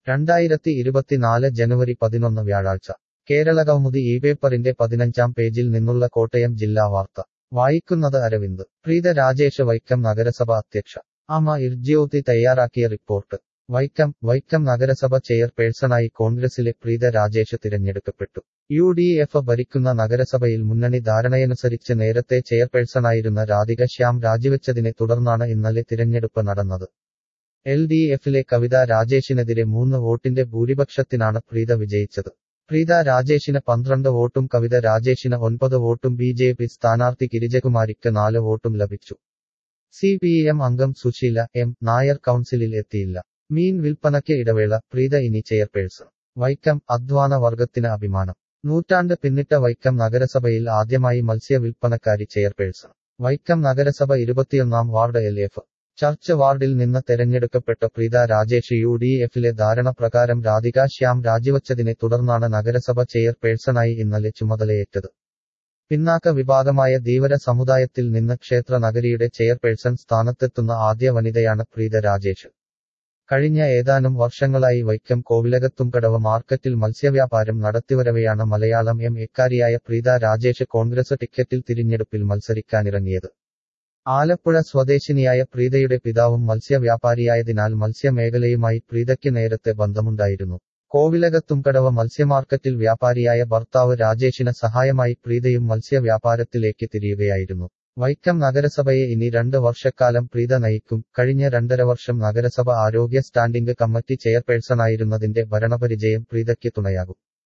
രണ്ടായിരത്തി ഇരുപത്തിനാല് ജനുവരി പതിനൊന്ന് വ്യാഴാഴ്ച കേരളകൗമുദി ഈ പേപ്പറിന്റെ പതിനഞ്ചാം പേജിൽ നിന്നുള്ള കോട്ടയം ജില്ലാ വാർത്ത വായിക്കുന്നത് അരവിന്ദ് പ്രീത രാജേഷ് വൈക്കം നഗരസഭ അധ്യക്ഷ അമ ഇർജ്യോതി തയ്യാറാക്കിയ റിപ്പോർട്ട് വൈക്കം വൈക്കം നഗരസഭ ചെയർപേഴ്സണായി കോൺഗ്രസിലെ പ്രീത രാജേഷ് തിരഞ്ഞെടുക്കപ്പെട്ടു യു ഡി എഫ് ഭരിക്കുന്ന നഗരസഭയിൽ മുന്നണി ധാരണയനുസരിച്ച് നേരത്തെ ചെയർപേഴ്സണായിരുന്ന രാധിക ശ്യാം രാജിവെച്ചതിനെ തുടർന്നാണ് ഇന്നലെ തിരഞ്ഞെടുപ്പ് നടന്നത് എൽ ഡി എഫിലെ കവിത രാജേഷിനെതിരെ മൂന്ന് വോട്ടിന്റെ ഭൂരിപക്ഷത്തിനാണ് പ്രീത വിജയിച്ചത് പ്രീത രാജേഷിന് പന്ത്രണ്ട് വോട്ടും കവിത രാജേഷിന് ഒൻപത് വോട്ടും ബി ജെ പി സ്ഥാനാർത്ഥി ഗിരിജകുമാരിക്ക് നാല് വോട്ടും ലഭിച്ചു സി പി എം അംഗം സുശീല എം നായർ കൗൺസിലിൽ എത്തിയില്ല മീൻ വിൽപ്പനയ്ക്ക് ഇടവേള പ്രീത ഇനി ചെയർപേഴ്സൺ വൈക്കം അധ്വാന വർഗത്തിന് അഭിമാനം നൂറ്റാണ്ട് പിന്നിട്ട വൈക്കം നഗരസഭയിൽ ആദ്യമായി മത്സ്യ വിൽപ്പനക്കാരി ചെയർപേഴ്സൺ വൈക്കം നഗരസഭ ഇരുപത്തിയൊന്നാം വാർഡ് എൽ എഫ് ചർച്ച് വാർഡിൽ നിന്ന് തെരഞ്ഞെടുക്കപ്പെട്ട പ്രീത രാജേഷ് യു ഡി എഫിലെ ധാരണ പ്രകാരം രാധിക ശ്യാം രാജിവച്ചതിനെ തുടർന്നാണ് നഗരസഭ ചെയർപേഴ്സണായി ഇന്നലെ ചുമതലയേറ്റത് പിന്നാക്ക വിഭാഗമായ ധീവര സമുദായത്തിൽ നിന്ന് ക്ഷേത്ര നഗരിയുടെ ചെയർപേഴ്സൺ സ്ഥാനത്തെത്തുന്ന ആദ്യ വനിതയാണ് പ്രീത രാജേഷ് കഴിഞ്ഞ ഏതാനും വർഷങ്ങളായി വൈക്കം കോവിലകത്തുംകടവ് മാർക്കറ്റിൽ മത്സ്യവ്യാപാരം നടത്തിവരവെയാണ് മലയാളം എം എക്കാരിയായ പ്രീത രാജേഷ് കോൺഗ്രസ് ടിക്കറ്റിൽ തിരഞ്ഞെടുപ്പിൽ മത്സരിക്കാനിറങ്ങിയത് ആലപ്പുഴ സ്വദേശിനിയായ പ്രീതയുടെ പിതാവും മത്സ്യവ്യാപാരിയായതിനാൽ മത്സ്യമേഖലയുമായി പ്രീതയ്ക്ക് നേരത്തെ ബന്ധമുണ്ടായിരുന്നു കോവിലകത്തുംകടവ് മത്സ്യമാർക്കറ്റിൽ വ്യാപാരിയായ ഭർത്താവ് രാജേഷിന് സഹായമായി പ്രീതയും മത്സ്യവ്യാപാരത്തിലേക്ക് തിരിയുകയായിരുന്നു വൈക്കം നഗരസഭയെ ഇനി രണ്ട് വർഷക്കാലം പ്രീത നയിക്കും കഴിഞ്ഞ രണ്ടര വർഷം നഗരസഭ ആരോഗ്യ സ്റ്റാൻഡിംഗ് കമ്മിറ്റി ചെയർപേഴ്സണായിരുന്നതിന്റെ ഭരണപരിചയം പ്രീതയ്ക്ക് തുണയാകും